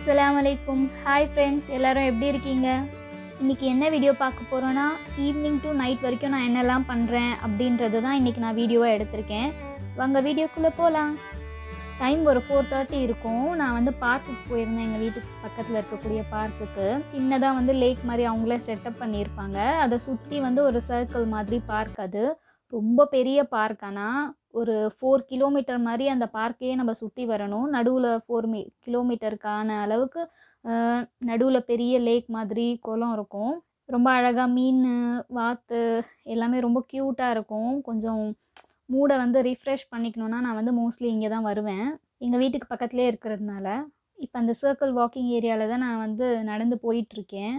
அஸ்ஸலாமு அலைக்கும் hi friends எல்லாரும் எப்படி இருக்கீங்க இன்றைக்கி என்ன வீடியோ பார்க்க போகிறோன்னா ஈவினிங் டு நைட் வரைக்கும் நான் என்னெல்லாம் பண்ணுறேன் அப்படின்றது தான் இன்றைக்கி நான் வீடியோவாக எடுத்திருக்கேன் வாங்க வீடியோக்குள்ளே போகலாம் டைம் ஒரு ஃபோர் தேர்ட்டி இருக்கும் நான் வந்து பார்க்குக்கு போயிருந்தேன் எங்கள் வீட்டுக்கு பக்கத்தில் இருக்கக்கூடிய பார்க்குக்கு சின்னதாக வந்து லேக் மாதிரி அவங்களே செட்டப் பண்ணியிருப்பாங்க அதை சுற்றி வந்து ஒரு சர்க்கிள் மாதிரி பார்க் அது ரொம்ப பெரிய பார்க் ஆனால் ஒரு ஃபோர் கிலோமீட்டர் மாதிரி அந்த பார்க்கையே நம்ம சுற்றி வரணும் நடுவில் ஃபோர் மீ கிலோமீட்டருக்கான அளவுக்கு நடுவில் பெரிய லேக் மாதிரி குளம் இருக்கும் ரொம்ப அழகாக மீன் வாத்து எல்லாமே ரொம்ப க்யூட்டாக இருக்கும் கொஞ்சம் மூடை வந்து ரிஃப்ரெஷ் பண்ணிக்கணுன்னா நான் வந்து மோஸ்ட்லி இங்கே தான் வருவேன் எங்கள் வீட்டுக்கு பக்கத்துலேயே இருக்கிறதுனால இப்போ அந்த சர்க்கிள் வாக்கிங் ஏரியாவில் தான் நான் வந்து நடந்து போயிட்டுருக்கேன்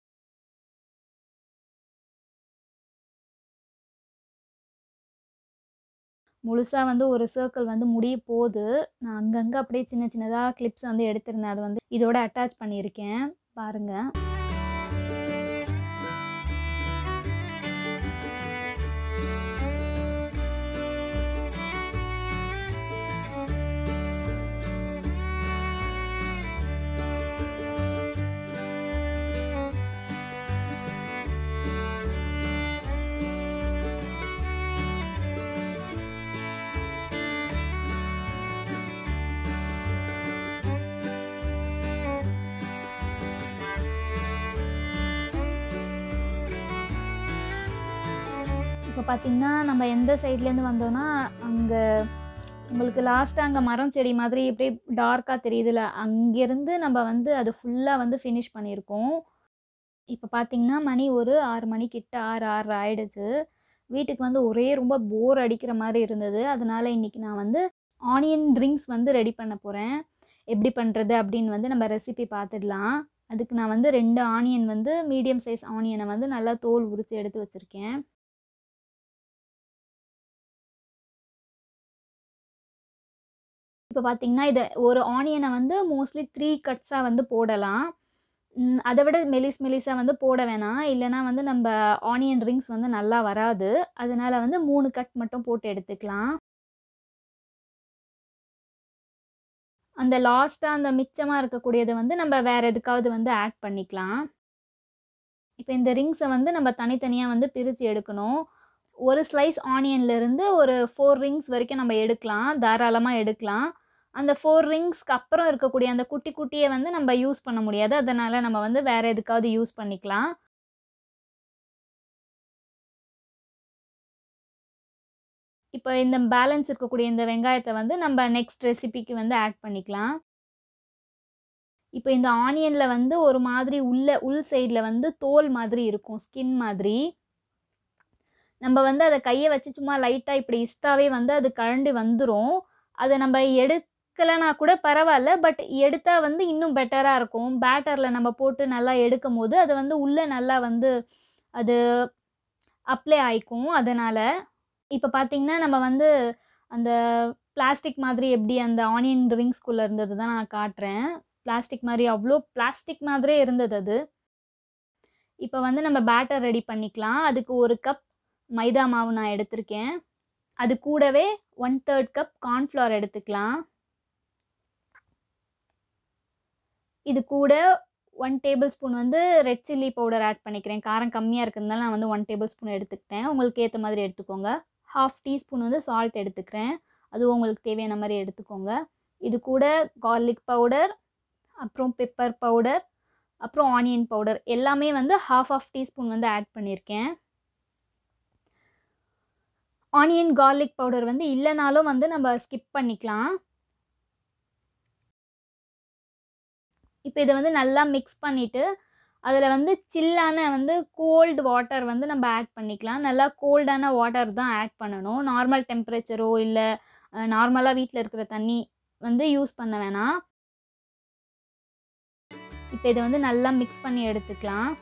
முழுசாக வந்து ஒரு சர்க்கிள் வந்து முடிய போகுது நான் அங்கங்கே அப்படியே சின்ன சின்னதாக கிளிப்ஸ் வந்து எடுத்திருந்தேன் அது வந்து இதோட அட்டாச் பண்ணியிருக்கேன் பாருங்கள் இப்போ பார்த்தீங்கன்னா நம்ம எந்த சைட்லேருந்து வந்தோம்னா அங்கே உங்களுக்கு லாஸ்ட்டாக அங்கே மரம் செடி மாதிரி அப்படியே டார்க்காக தெரியுதுல்ல அங்கேருந்து நம்ம வந்து அது ஃபுல்லாக வந்து ஃபினிஷ் பண்ணியிருக்கோம் இப்போ பார்த்தீங்கன்னா மணி ஒரு ஆறு மணிக்கிட்ட ஆறு ஆறு ஆயிடுச்சு வீட்டுக்கு வந்து ஒரே ரொம்ப போர் அடிக்கிற மாதிரி இருந்தது அதனால இன்றைக்கி நான் வந்து ஆனியன் ட்ரிங்க்ஸ் வந்து ரெடி பண்ண போகிறேன் எப்படி பண்ணுறது அப்படின்னு வந்து நம்ம ரெசிபி பார்த்துடலாம் அதுக்கு நான் வந்து ரெண்டு ஆனியன் வந்து மீடியம் சைஸ் ஆனியனை வந்து நல்லா தோல் உரித்து எடுத்து வச்சுருக்கேன் இப்போ பார்த்தீங்கன்னா இதை ஒரு ஆனியனை வந்து மோஸ்ட்லி த்ரீ கட்ஸாக வந்து போடலாம் அதை விட மெலிஸ் மெலிஸாக வந்து போட வேணாம் இல்லைனா வந்து நம்ம ஆனியன் ரிங்ஸ் வந்து நல்லா வராது அதனால வந்து மூணு கட் மட்டும் போட்டு எடுத்துக்கலாம் அந்த லாஸ்ட்டாக அந்த மிச்சமாக இருக்கக்கூடியதை வந்து நம்ம வேறு எதுக்காவது வந்து ஆட் பண்ணிக்கலாம் இப்போ இந்த ரிங்ஸை வந்து நம்ம தனித்தனியாக வந்து பிரித்து எடுக்கணும் ஒரு ஸ்லைஸ் ஆனியன்லேருந்து ஒரு ஃபோர் ரிங்ஸ் வரைக்கும் நம்ம எடுக்கலாம் தாராளமாக எடுக்கலாம் அந்த ஃபோர் ரிங்ஸ்க்கு அப்புறம் இருக்கக்கூடிய அந்த குட்டி குட்டியை வந்து நம்ம யூஸ் பண்ண முடியாது அதனால் நம்ம வந்து வேறு எதுக்காவது யூஸ் பண்ணிக்கலாம் இப்போ இந்த பேலன்ஸ் இருக்கக்கூடிய இந்த வெங்காயத்தை வந்து நம்ம நெக்ஸ்ட் ரெசிபிக்கு வந்து ஆட் பண்ணிக்கலாம் இப்போ இந்த ஆனியனில் வந்து ஒரு மாதிரி உள்ள உள் சைடில் வந்து தோல் மாதிரி இருக்கும் ஸ்கின் மாதிரி நம்ம வந்து அதை கையை வச்சு சும்மா லைட்டாக இப்படி இஸ்தாவே வந்து அது கழண்டு வந்துடும் அதை நம்ம எடுக்கலைனா கூட பரவாயில்ல பட் எடுத்தால் வந்து இன்னும் பெட்டராக இருக்கும் பேட்டரில் நம்ம போட்டு நல்லா எடுக்கும் போது அது வந்து உள்ளே நல்லா வந்து அது அப்ளை ஆயிக்கும் அதனால் இப்போ பார்த்திங்கன்னா நம்ம வந்து அந்த பிளாஸ்டிக் மாதிரி எப்படி அந்த ஆனியன் ரிங்ஸ்குள்ளே இருந்தது தான் நான் காட்டுறேன் பிளாஸ்டிக் மாதிரி அவ்வளோ பிளாஸ்டிக் மாதிரியே இருந்தது அது இப்போ வந்து நம்ம பேட்டர் ரெடி பண்ணிக்கலாம் அதுக்கு ஒரு கப் மைதா மாவு நான் எடுத்திருக்கேன் அது கூடவே ஒன் தேர்ட் கப் கார்ன்ஃப்ளவர் எடுத்துக்கலாம் இது கூட ஒன் டேபிள் ஸ்பூன் வந்து ரெட் சில்லி பவுடர் ஆட் பண்ணிக்கிறேன் காரம் கம்மியாக இருக்கிறதுனால நான் வந்து ஒன் டேபிள் ஸ்பூன் எடுத்துக்கிட்டேன் உங்களுக்கு ஏற்ற மாதிரி எடுத்துக்கோங்க ஹாஃப் டீஸ்பூன் வந்து சால்ட் எடுத்துக்கிறேன் அதுவும் உங்களுக்கு தேவையான மாதிரி எடுத்துக்கோங்க இது கூட கார்லிக் பவுடர் அப்புறம் பெப்பர் பவுடர் அப்புறம் ஆனியன் பவுடர் எல்லாமே வந்து ஹாஃப் ஆஃப் டீஸ்பூன் வந்து ஆட் பண்ணியிருக்கேன் ஆனியன் கார்லிக் பவுடர் வந்து இல்லைனாலும் வந்து நம்ம ஸ்கிப் பண்ணிக்கலாம் இப்போ இதை வந்து நல்லா மிக்ஸ் பண்ணிவிட்டு அதில் வந்து சில்லான வந்து கோல்டு வாட்டர் வந்து நம்ம ஆட் பண்ணிக்கலாம் நல்லா கோல்டான வாட்டர் தான் ஆட் பண்ணணும் நார்மல் டெம்பரேச்சரோ இல்லை நார்மலாக வீட்டில் இருக்கிற தண்ணி வந்து யூஸ் பண்ண வேணாம் இப்போ இதை வந்து நல்லா மிக்ஸ் பண்ணி எடுத்துக்கலாம்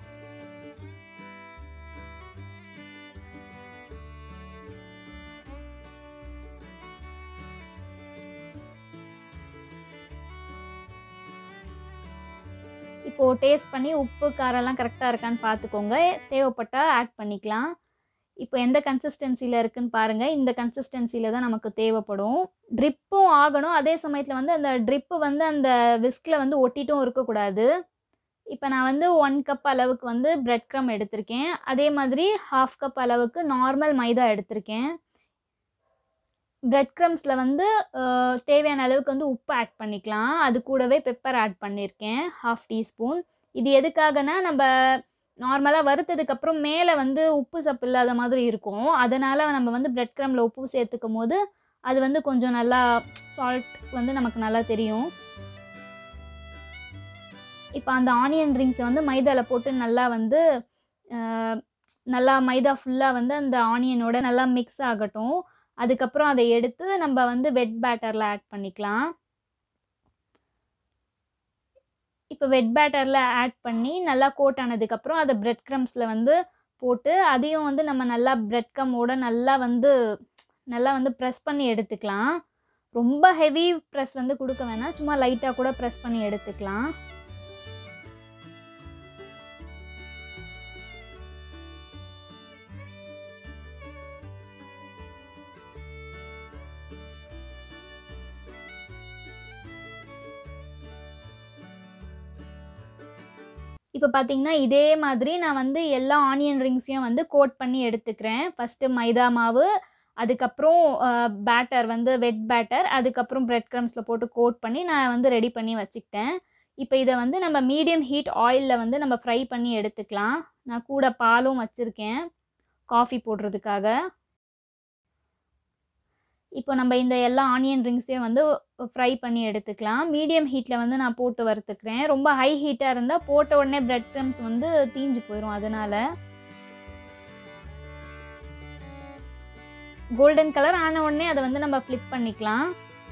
இப்போது டேஸ்ட் பண்ணி உப்பு காரம்லாம் கரெக்டாக இருக்கான்னு பார்த்துக்கோங்க தேவைப்பட்டால் ஆட் பண்ணிக்கலாம் இப்போ எந்த கன்சிஸ்டன்சியில் இருக்குன்னு பாருங்கள் இந்த கன்சிஸ்டன்சியில் தான் நமக்கு தேவைப்படும் ட்ரிப்பும் ஆகணும் அதே சமயத்தில் வந்து அந்த ட்ரிப்பு வந்து அந்த விஸ்கில் வந்து ஒட்டிட்டும் இருக்கக்கூடாது இப்போ நான் வந்து ஒன் கப் அளவுக்கு வந்து பிரெட் க்ரம் எடுத்திருக்கேன் அதே மாதிரி ஹாஃப் கப் அளவுக்கு நார்மல் மைதா எடுத்திருக்கேன் பிரெட் க்ரம்ஸில் வந்து அஹ், தேவையான அளவுக்கு வந்து உப்பு ஆட் பண்ணிக்கலாம் அது கூடவே பெப்பர் ஆட் பண்ணியிருக்கேன் ஹாஃப் டீஸ்பூன் இது எதுக்காகனா நம்ம நார்மலாக வறுத்ததுக்கப்புறம் மேலே வந்து உப்பு சப்பு இல்லாத மாதிரி இருக்கும் அதனால் நம்ம வந்து பிரெட் க்ரமில் உப்பு சேர்த்துக்கும் போது அது வந்து கொஞ்சம் நல்லா சால்ட் வந்து நமக்கு நல்லா தெரியும் இப்போ அந்த ஆனியன் ரிங்ஸை வந்து மைதாவில் போட்டு நல்லா வந்து அஹ், நல்லா மைதா ஃபுல்லாக வந்து அந்த ஆனியனோட நல்லா மிக்ஸ் ஆகட்டும் அதுக்கப்புறம் அதை எடுத்து நம்ம வந்து வெட் பேட்டரில் ஆட் பண்ணிக்கலாம் இப்போ வெட் பேட்டரில் ஆட் பண்ணி நல்லா கோட் ஆனதுக்கப்புறம் அதை பிரெட் க்ரம்ஸில் வந்து போட்டு அதையும் வந்து நம்ம நல்லா பிரெட் கம்மோட நல்லா வந்து நல்லா வந்து ப்ரெஸ் பண்ணி எடுத்துக்கலாம் ரொம்ப ஹெவி ப்ரெஸ் வந்து கொடுக்க வேணாம் சும்மா லைட்டாக கூட ப்ரெஸ் பண்ணி எடுத்துக்கலாம் இப்போ பார்த்தீங்கன்னா இதே மாதிரி நான் வந்து எல்லா ஆனியன் ரிங்ஸையும் வந்து கோட் பண்ணி எடுத்துக்கிறேன் ஃபஸ்ட்டு மைதா மாவு அதுக்கப்புறம் பேட்டர் வந்து வெட் பேட்டர் அதுக்கப்புறம் பிரெட் க்ரம்ஸில் போட்டு கோட் பண்ணி நான் வந்து ரெடி பண்ணி வச்சுக்கிட்டேன் இப்போ இதை வந்து நம்ம மீடியம் ஹீட் ஆயிலில் வந்து நம்ம ஃப்ரை பண்ணி எடுத்துக்கலாம் நான் கூட பாலும் வச்சுருக்கேன் காஃபி போடுறதுக்காக இப்போ நம்ம இந்த எல்லா ஆனியன் ரிங்ஸையும் வந்து ஃப்ரை பண்ணி எடுத்துக்கலாம் மீடியம் ஹீட்டில் வந்து நான் போட்டு வறுத்துக்கிறேன் ரொம்ப ஹை ஹீட்டாக இருந்தால் போட்ட உடனே பிரெட் க்ரம்ஸ் வந்து தீஞ்சு போயிடும் அதனால் கோல்டன் கலர் ஆன உடனே அதை வந்து நம்ம ஃப்ளிப் பண்ணிக்கலாம்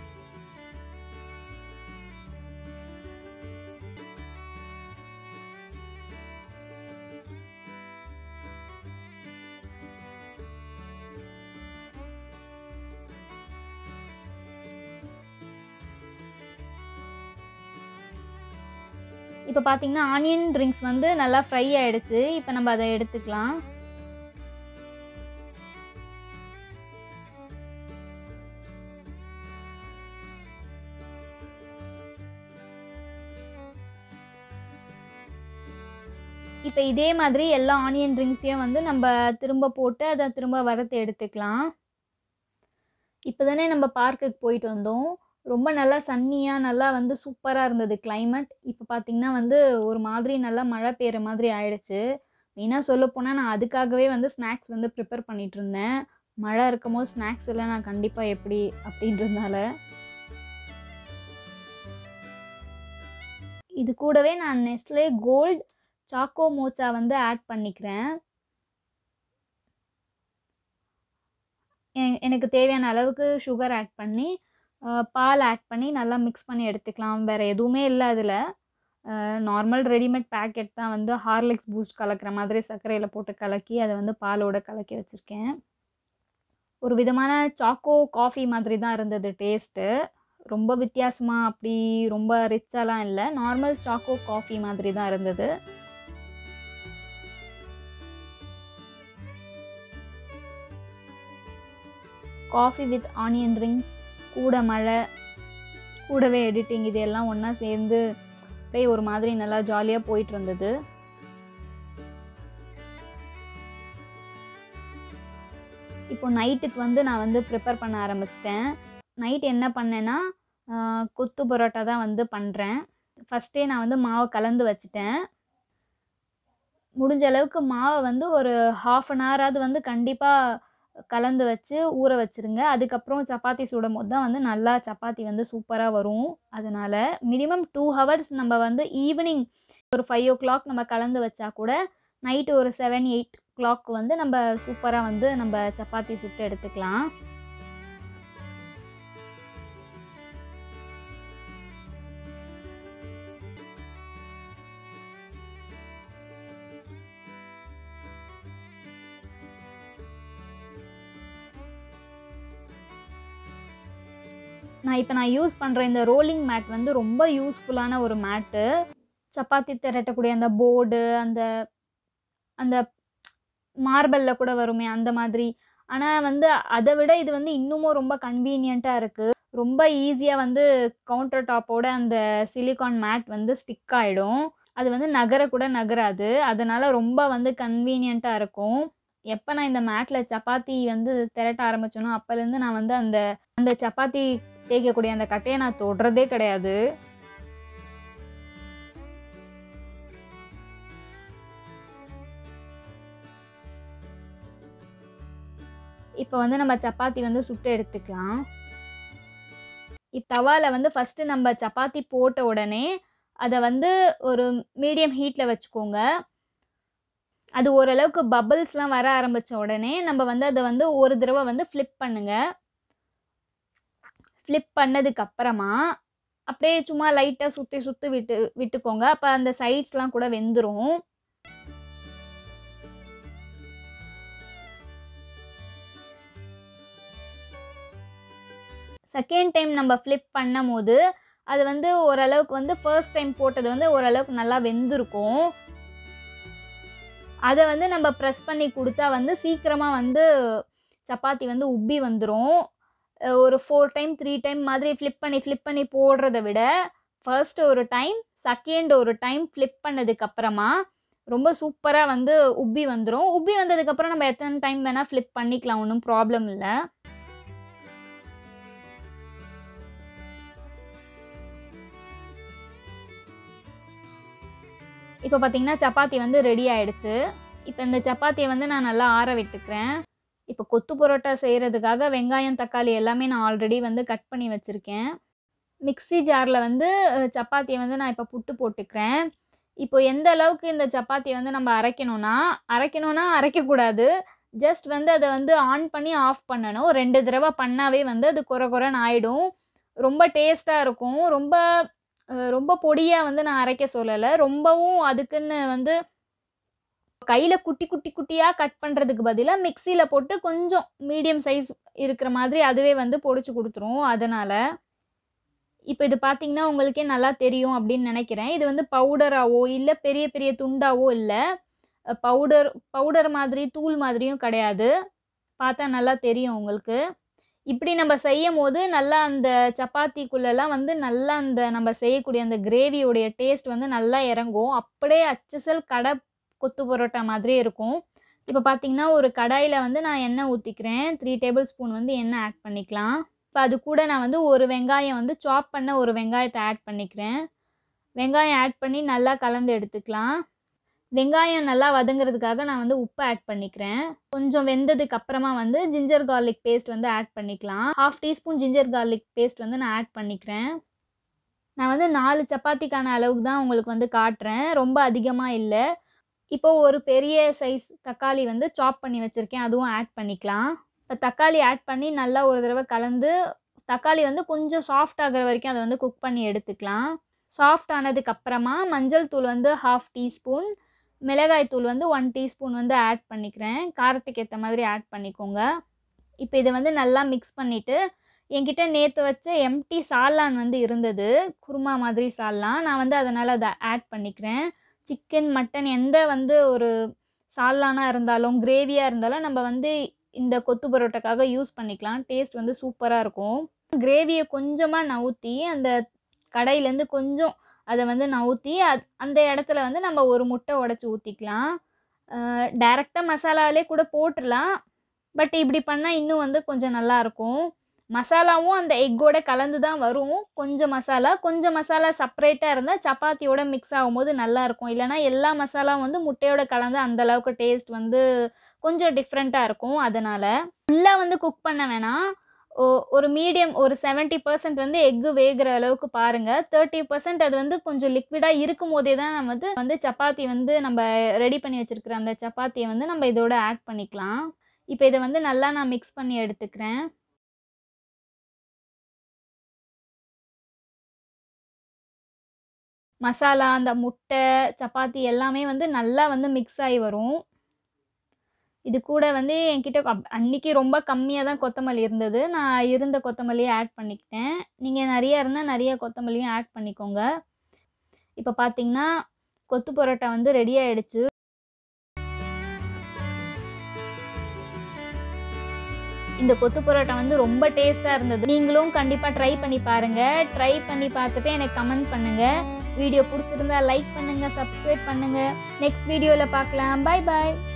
இப்போ பார்த்தீங்கன்னா ஆனியன் ரிங்ஸ் வந்து நல்லா ஃப்ரை ஆயிடுச்சு இப்போ நம்ம அதை எடுத்துக்கலாம் இப்போ இதே மாதிரி எல்லா ஆனியன் ரிங்ஸையும் வந்து நம்ம திரும்ப போட்டு அதை திரும்ப வறுத்து எடுத்துக்கலாம் இப்போ தானே நம்ம பார்க்குக்கு போயிட்டு வந்தோம் ரொம்ப நல்லா சன்னியாக நல்லா வந்து சூப்பராக இருந்தது climate இப்போ பார்த்தீங்கன்னா வந்து ஒரு மாதிரி நல்லா மழை பெய்கிற மாதிரி ஆயிடுச்சு மெயினாக சொல்லப்போனால் நான் அதுக்காகவே வந்து ஸ்நாக்ஸ் வந்து ப்ரிப்பேர் பண்ணிட்டு இருந்தேன் மழை இருக்கும் போது ஸ்நாக்ஸ் எல்லாம் நான் கண்டிப்பாக எப்படி அப்படின்றதுனால இது கூடவே நான் நெஸ்லே கோல்ட் சாக்கோ மோச்சா வந்து ஆட் பண்ணிக்கிறேன் எ- எனக்கு தேவையான அளவுக்கு சுகர் ஆட் பண்ணி அஹ், பால் ஆட் பண்ணி நல்லா மிக்ஸ் பண்ணி எடுத்துக்கலாம் வேறு எதுவுமே இல்லை அதில் நார்மல் ரெடிமேட் பேக்கெட் தான் வந்து ஹார்லிக்ஸ் பூஸ்ட் கலக்கிற மாதிரி சர்க்கரையில் போட்டு கலக்கி அதை வந்து பாலோட கலக்கி வச்சுருக்கேன் ஒரு விதமான சாக்கோ காஃபி மாதிரி தான் இருந்தது டேஸ்ட்டு ரொம்ப வித்தியாசமாக அப்படி ரொம்ப ரிச்சாலாம் இல்லை நார்மல் சாக்கோ காஃபி மாதிரி தான் இருந்தது காஃபி வித் ஆனியன் ரிங்ஸ் கூட மழை கூடவே எடிட்டிங் இது எல்லாம் ஒன்றா சேர்ந்து அப்படியே ஒரு மாதிரி நல்லா ஜாலியாக போயிட்டு இருந்தது இப்போ நைட்டுக்கு வந்து நான் வந்து ப்ரிப்பேர் பண்ண ஆரம்பிச்சிட்டேன் நைட் என்ன பண்ணேன்னா ஆஹ், கொத்து பரோட்டா தான் வந்து பண்ணுறேன் ஃபஸ்ட்டே நான் வந்து மாவை கலந்து வச்சுட்டேன் முடிஞ்ச அளவுக்கு மாவை வந்து ஒரு ஹாஃப் அன் ஹவராவது வந்து கண்டிப்பாக கலந்து வச்சு ஊற வச்சுருங்க அதுக்கப்புறம் சப்பாத்தி சுடும் போது தான் வந்து நல்லா சப்பாத்தி வந்து சூப்பராக வரும் அதனால் மினிமம் டூ ஹவர்ஸ் நம்ம வந்து ஈவினிங் ஒரு ஃபைவ் ஓ கிளாக் நம்ம கலந்து வச்சா கூட நைட்டு ஒரு செவன் எயிட் கிளாக் வந்து நம்ம சூப்பராக வந்து நம்ம சப்பாத்தி சுட்டு எடுத்துக்கலாம் நான் இப்போ நான் யூஸ் பண்ணுற இந்த ரோலிங் மேட் வந்து ரொம்ப யூஸ்ஃபுல்லான ஒரு மேட்டு சப்பாத்தி திரட்டக்கூடிய அந்த போர்டு அந்த அந்த மார்பல்ல கூட வருமே அந்த மாதிரி. ஆனா வந்து அத விட இது வந்து இன்னமும் ரொம்ப கன்வீனியன்ட்டா இருக்கு. ரொம்ப ஈஸியா வந்து கவுண்டர் டாப்போட அந்த சிலிகான் மேட் வந்து ஸ்டிக் ஆயிடும். அது வந்து நகர கூட நகராது. அதனால ரொம்ப வந்து கன்வீனியன்ட்டா இருக்கும். எப்ப நான் இந்த மேட்ல சப்பாத்தி வந்து திரட்ட ஆரம்பிச்சேனோ, அப்பலேருந்து நான் வந்து அந்த அந்த சப்பாத்தி தேய்க்கக்கூடிய அந்த கட்டைய நான் தொடுறதே கிடையாது. இப்ப வந்து நம்ம சப்பாத்தி வந்து சுட்டு எடுத்துக்கலாம். இப் தவால வந்து ஃபர்ஸ்ட்டு நம்ப சப்பாத்தி போட்ட உடனே, அத வந்து ஒரு மீடியம் ஹீட்ல வச்சுக்கோங்க. அது ஓரளவுக்கு பபிள்ஸ்லாம் வர ஆரம்பிச்ச உடனே, நம்ப வந்து அத வந்து ஒரு தடவ வந்து ஃபிளிப் பண்ணுங்க. ஃபிளிப் பண்ணதுக்கு அப்புறமா, அப்படியே சும்மா லைட்டா சுத்தி சுத்தி விட்டு விட்டுக்கோங்க. அப்ப அந்த சைட்ஸ்லாம் கூட வெந்துரும். செகண்ட் டைம் நம்ப ஃபிளிப் பண்ணம்போது, அது வந்து ஓரளவுக்கு வந்து ஃபர்ஸ்ட் டைம் போட்டது வந்து ஓரளவுக்கு நல்லா வெந்திருக்கும். அத வந்து நம்ப பிரஸ் பண்ணி குடுத்தா வந்து சீக்கிரமா வந்து சப்பாத்தி வந்து உப்பி வந்துரும். அ ஒரு 4 டைம், 3 டைம் மாதிரி ஃபிளிப் பண்ணி ஃபிளிப் பண்ணி போடுறத விட, ஃபர்ஸ்ட் ஒரு டைம், செகண்ட் ஒரு டைம் ஃபிளிப் பண்ணதுக்கு அப்புறமா, ரொம்ப சூப்பரா வந்து உப்பி வந்துரும். உப்பி வந்ததுக்கப்புறம் நம்ம எத்தன டைம் வேணா ஃபிளிப் பண்ணிக்கலாம். ஒண்ணும் ப்ராப்ளம் இல்ல. இப்ப பார்த்தீங்கன்னா, சப்பாத்தி வந்து ரெடி ஆயிடுச்சு. இப்ப இந்த சப்பாத்திய வந்து நான் நல்லா ஆற விட்டுக்கிறேன். இப்ப கொத்து பரோட்டா செய்றதுக்காக வெங்காயம், தக்காளி எல்லாமே நான் ஆல்ரெடி வந்து கட் பண்ணி வச்சிருக்கேன். மிக்ஸி ஜார்ல வந்து அ சப்பாத்திய வந்து நான் இப்ப புட்டு போட்டுக்கிறேன். இப்போ எந்த அளவுக்கு இந்த சப்பாத்திய வந்து நம்ப அரைக்கணும்னா, அரைக்கணும்னா அரைக்கக்கூடாது. ஜஸ்ட் வந்து அத வந்து ஆன் பண்ணி ஆஃப் பண்ணணும். 2 தடவ பண்ணாவே வந்து அது கொர கொரன்னு ஆயிடும். ரொம்ப டேஸ்ட்டா இருக்கும். ரொம்ப அ ரொம்ப பொடியா வந்து நான் அரைக்க சொல்லல. ரொம்பவும் அதுக்குன்னு வந்து கையில குட்டி குட்டி குட்டியா கட் பண்றதுக்கு பதிலா, மிக்ஸில போட்டு கொஞ்சம் மீடியம் சைஸ் இருக்கிற மாதிரி அதுவே வந்து பொடிச்சு குடுத்துரும். அதனால. இப்ப இது பார்த்தீங்கன்னா, உங்களுக்கே நல்லா தெரியும் அப்படின்னு நெனைக்கிறேன். இது வந்து பவுடராவோ, இல்ல பெரிய பெரிய துண்டாவோ இல்ல. அ பவுடர் பவுடர் மாதிரி, தூள் மாதிரியும் கிடையாது. பார்த்தா நல்லா தெரியும் உங்களுக்கு. இப்படி நம்ப செய்யும்போது, நல்லா அந்த சப்பாத்திக்குள்ளலாம் வந்து நல்லா அந்த நம்ப செய்யக்கூடிய அந்த கிரேவியோடைய டேஸ்ட் வந்து நல்லா இறங்கும். அப்படியே அச்சசல் கடை கொத்து பரோட்டா மாதிரியே இருக்கும். இப்ப பார்த்தீங்கன்னா, ஒரு கடாயில வந்து நான் எண்ணெய் ஊத்திக்கிறேன். 3 டேபிள் ஸ்பூன் வந்து எண்ணெய் ஆட் பண்ணிக்கலாம். இப்ப அது கூட நான் வந்து ஒரு வெங்காயம் வந்து சாப் பண்ண ஒரு வெங்காயத்த ஆட் பண்ணிக்கிறேன். வெங்காயம் ஆட் பண்ணி நல்லா கலந்து எடுத்துக்கலாம். வெங்காயம் நல்லா வதங்குறதுக்காக நான் வந்து உப்பு ஆட் பண்ணிக்கிறேன். கொஞ்சம் வெந்ததுக்கு அப்புறமா வந்து ஜிஞ்சர் கார்லிக் பேஸ்ட் வந்து ஆட் பண்ணிக்கலாம். 1/2 டீஸ்பூன் ஜிஞ்சர் கார்லிக் பேஸ்ட் வந்து நான் ஆட் பண்ணிக்கிறேன். நான் வந்து 4 சப்பாத்திக்கான அளவுக்கு தான் உங்களுக்கு வந்து காட்டுறேன். ரொம்ப அதிகமா இல்ல. இப்போ ஒரு பெரிய சைஸ் தக்காளி வந்து சாப் பண்ணி வச்சிருக்கேன். அதுவும் ஆட் பண்ணிக்கலாம். இப்ப தக்காளி ஆட் பண்ணி நல்லா ஒரு தடவ கலந்து, தக்காளி வந்து கொஞ்சம் சாஃப்ட் ஆகுற வரைக்கும் அத வந்து குக் பண்ணி எடுத்துக்கலாம். சாஃப்ட் ஆனதுக்கு அப்புறமா மஞ்சள் தூள் வந்து 1/2 டீஸ்பூன், மிளகாய் தூள் வந்து 1 டீஸ்பூன் வந்து ஆட் பண்ணிக்கிறேன். காரத்துக்கு ஏத்த மாதிரி ஆட் பண்ணிக்கோங்க. இப்ப இத வந்து நல்லா மிக்ஸ் பண்ணிட்டு, என்கிட்ட நேத்து வச்ச எம்ப்டி சால்னான் வந்து இருந்தது. குருமா மாதிரி சால்னா. நான் வந்து அதனால அத ஆட் பண்ணிக்கிறேன். சிக்கன், மட்டன் எந்த வந்து ஒரு சால்னானா இருந்தாலும், கிரேவியா இருந்தாலும் நம்ப வந்து இந்த கொத்து பரோட்டாக்காக யூஸ் பண்ணிக்கலாம். டேஸ்ட் வந்து சூப்பரா இருக்கும். கிரேவிய கொஞ்சமா நவுத்தி, அந்த கடாயிலேருந்து கொஞ்சம் அத வந்து நவுத்தி, அத் அந்த இடத்துல வந்து நம்ம ஒரு முட்டை உடைச்சு ஊத்திக்கலாம். அ டைரக்ட்டா மசாலாவிலே கூட போட்டுறலாம். பட் இப்படி பண்ணா இன்னும் வந்து கொஞ்சம் நல்லாருக்கும். மசாலாவும் அந்த எக்கோட கலந்து தான் வரும். கொஞ்சம் மசாலா, கொஞ்சம் மசாலா செப்பரேட்டா இருந்தா சப்பாத்தியோட மிக்ஸ் ஆகும்போது நல்லாருக்கும். இல்லன்னா எல்லா மசாலாவும் வந்து முட்டையோட கலந்து அந்த அளவுக்கு டேஸ்ட் வந்து கொஞ்சம் டிஃப்ரெண்ட்டா இருக்கும். அதனால. ஃபுல்லா வந்து குக் பண்ண வேணாம். ஒ ஒரு மீடியம் ஒரு 70% வந்து எக் வேகுற அளவுக்கு பாருங்க. 30% அது வந்து கொஞ்சம் லிக்விடா இருக்கும்போதே தான் நம்ம வந்து வந்து சப்பாத்தி வந்து நம்ப ரெடி பண்ணி வச்சிருக்கிற அந்த சப்பாத்திய வந்து நம்ம இதோட ஆட் பண்ணிக்கலாம். இப்ப இத வந்து நல்லா நான் மிக்ஸ் பண்ணி எடுத்துக்கிறேன். மசாலா, அந்த முட்டை, சப்பாத்தி எல்லாமே வந்து நல்லா வந்து மிக்ஸ் ஆயி வரும். இது கூட வந்து என்கிட்ட அப் அன்னைக்கு ரொம்ப கம்மியா தான் கொத்தமல்லி இருந்தது. நான் இருந்த கொத்தமல்லிய ஆட் பண்ணிக்கிட்டேன். நீங்க நெறைய இருந்தா நெறைய கொத்தமல்லியும் ஆட் பண்ணிக்கோங்க. இப்ப பார்த்தீங்கன்னா, கொத்து பரோட்டா வந்து ரெடி ஆயிடுச்சு. இந்த கொத்து பரோட்டா வந்து ரொம்ப டேஸ்ட்டாக இருந்தது நீங்களும் கண்டிப்பாக ட்ரை பண்ணி பாருங்கள் ட்ரை பண்ணி பார்த்துட்டு எனக்கு கமெண்ட் பண்ணுங்கள் வீடியோ பிடிச்சிருந்தா லைக் பண்ணுங்கள் சப்ஸ்கிரைப் பண்ணுங்கள் நெக்ஸ்ட் வீடியோவில் பார்க்கலாம் பாய் பாய்